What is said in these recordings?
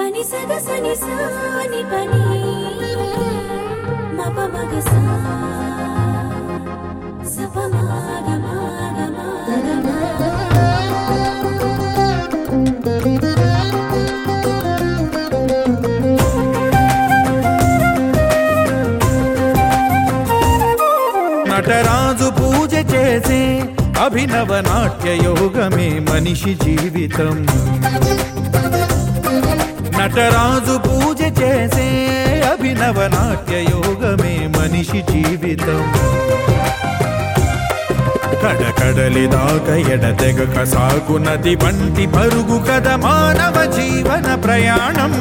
పని సగ సని సాని పని మప మగ సా సప మాగ మాగ మాగ నటరాజు పూజ చేసే అభినవ నాట్య యోగమే మనిషి జీవితం నటరాజు పూజ చేసే అభినవ నాట్య యోగమే మనిషి జీవితం కడకడలి దాకా ఎడతెగక సాగు నది వంటి పరుగు కథ మానవ జీవన ప్రయాణం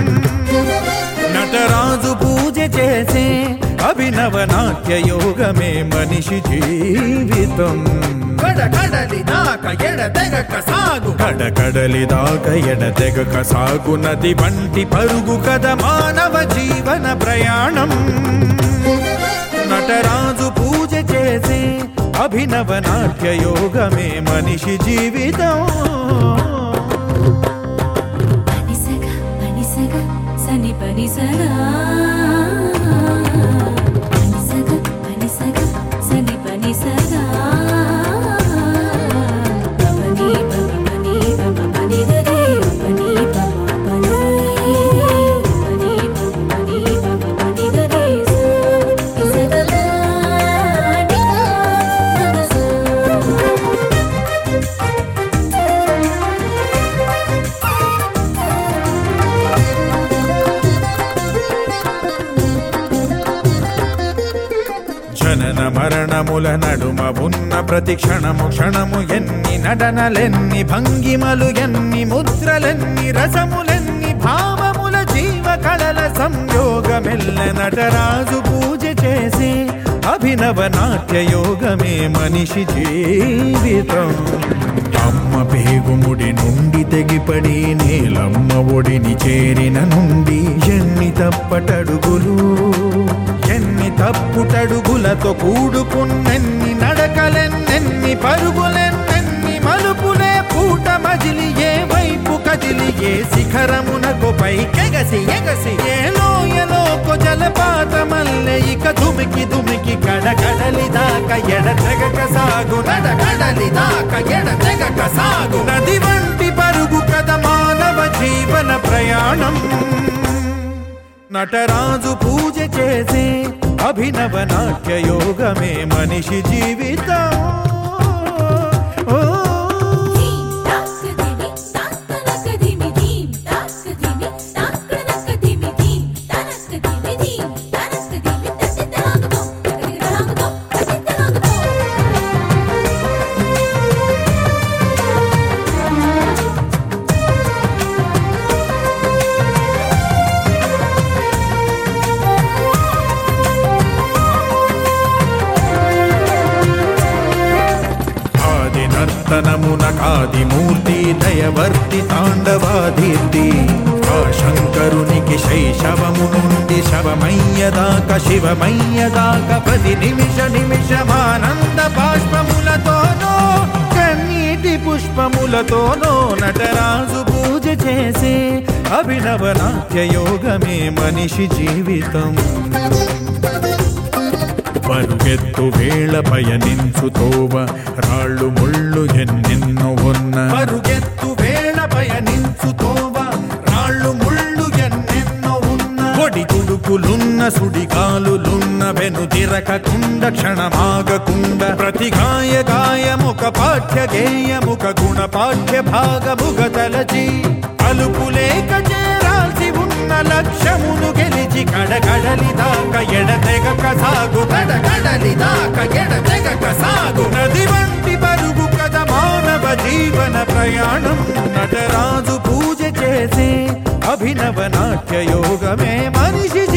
నటరాజు పూజ చేసే అభినవ నాట్య యోగమే మనిషి జీవితం కడకడలి దాక ఎడతెగక సాగు కడకడలి దాకా ఎడతెగక సాగు నది వంటి పరుగు కథ మానవ జీవన ప్రయాణం నటరాజు పూజ చేసే అభినవ నాట్య యోగమే మనిషి జీవితం పని సగ పని సగ సని పని సగా పని సగ పని సగ సని పని సగా పని పని పని పని గరే పని పమ పని పని పని పని గరే సగ జనన మరణముల నడుమ ఉన్న ప్రతి క్షణము క్షణము ఎన్ని నటనలెన్ని భంగిమలు ఎన్ని ముద్రలెన్ని రసములెన్ని భావముల జీవ కళల సంయోగమెల్ల నటరాజు పూజ చేసి అభినవ నాట్య యోగమే మనిషి జీవితం అమ్మ పేగుముడి నుండి తెగిపడి నేలమ్మ ఒడిని చేరిన నుండి ఎన్ని తప్పటడుగులు ఎన్ని తప్పుటడుగులతో కూడుకున్నెన్ని నడకలెన్నెన్ని పరుగులెన్నెన్ని మలుపులే పూట మజిలి ఏ వైపు కదిలి ఏ శిఖరమునకు పైకెగసి ఎగసి ఏ లోయలోకు జలపాతమల్లె ఇక దుమికి దుమికి కడకడలి దాకా ఎడతెగక సాగు కడకడలి దాక ఎడతెగక సాగు నది వంటి పరుగు కథ మానవ జీవన ప్రయాణం నటరాజు పూజ చేసే అభినవ నాట్య యోగమే మనిషి జీవితం ఓ. దీం తాక్ దిమి తాక్ తనక్ దిమి దీం తాక్ దిమి తాక్ తనక్ దిమి దీం తనక్ దిమి దీం తనక్ దిమి తసితనాగతో తసితనాగతో తసితనాగతో ఆది నర్తనమున కాది మూర్తి దయవర్తి తాండవాదీర్తి ఆ శంకరునికి శైశవము నుండి శవమయ్యదాక శివమయ్యదాక ప్రతి నిమిష నిమిషమానంద బాష్పములతోనో కన్నీటి పుష్పములతోనో నటరాజు పూజ చేసే అభినవ నాట్య యోగమే మనిషి జీవితం పరుగెత్తు వేళ పయనించు తోవ రాళ్ళు ముళ్ళు ఎన్నెన్నో ఉన్న పరుగెత్తు వేళ పయనించు తోవ రాళ్ళు ముళ్ళు ఎన్నెన్నో ఉన్న పొడి తుడుకులున్న సుడిగాలులున్న వెను తిరకకుండ క్షణమాగకుండ ప్రతి గాయ గాయముక పాఠ్య గేయముక గుణ పాఠ్య భాగముగ తలచి అలుపులేక చేరాల్సి ఉన్న లక్ష్యమును గెలిచి కడగడలి దాకా ఎడతెగక సాగు కడకడలి దాక ఎడతెగక సాగు నది వంటి పరుగు కథ మానవ జీవన ప్రయాణం నటరాజు పూజ చేసే అభినవ నాట్య యోగమే మనిషి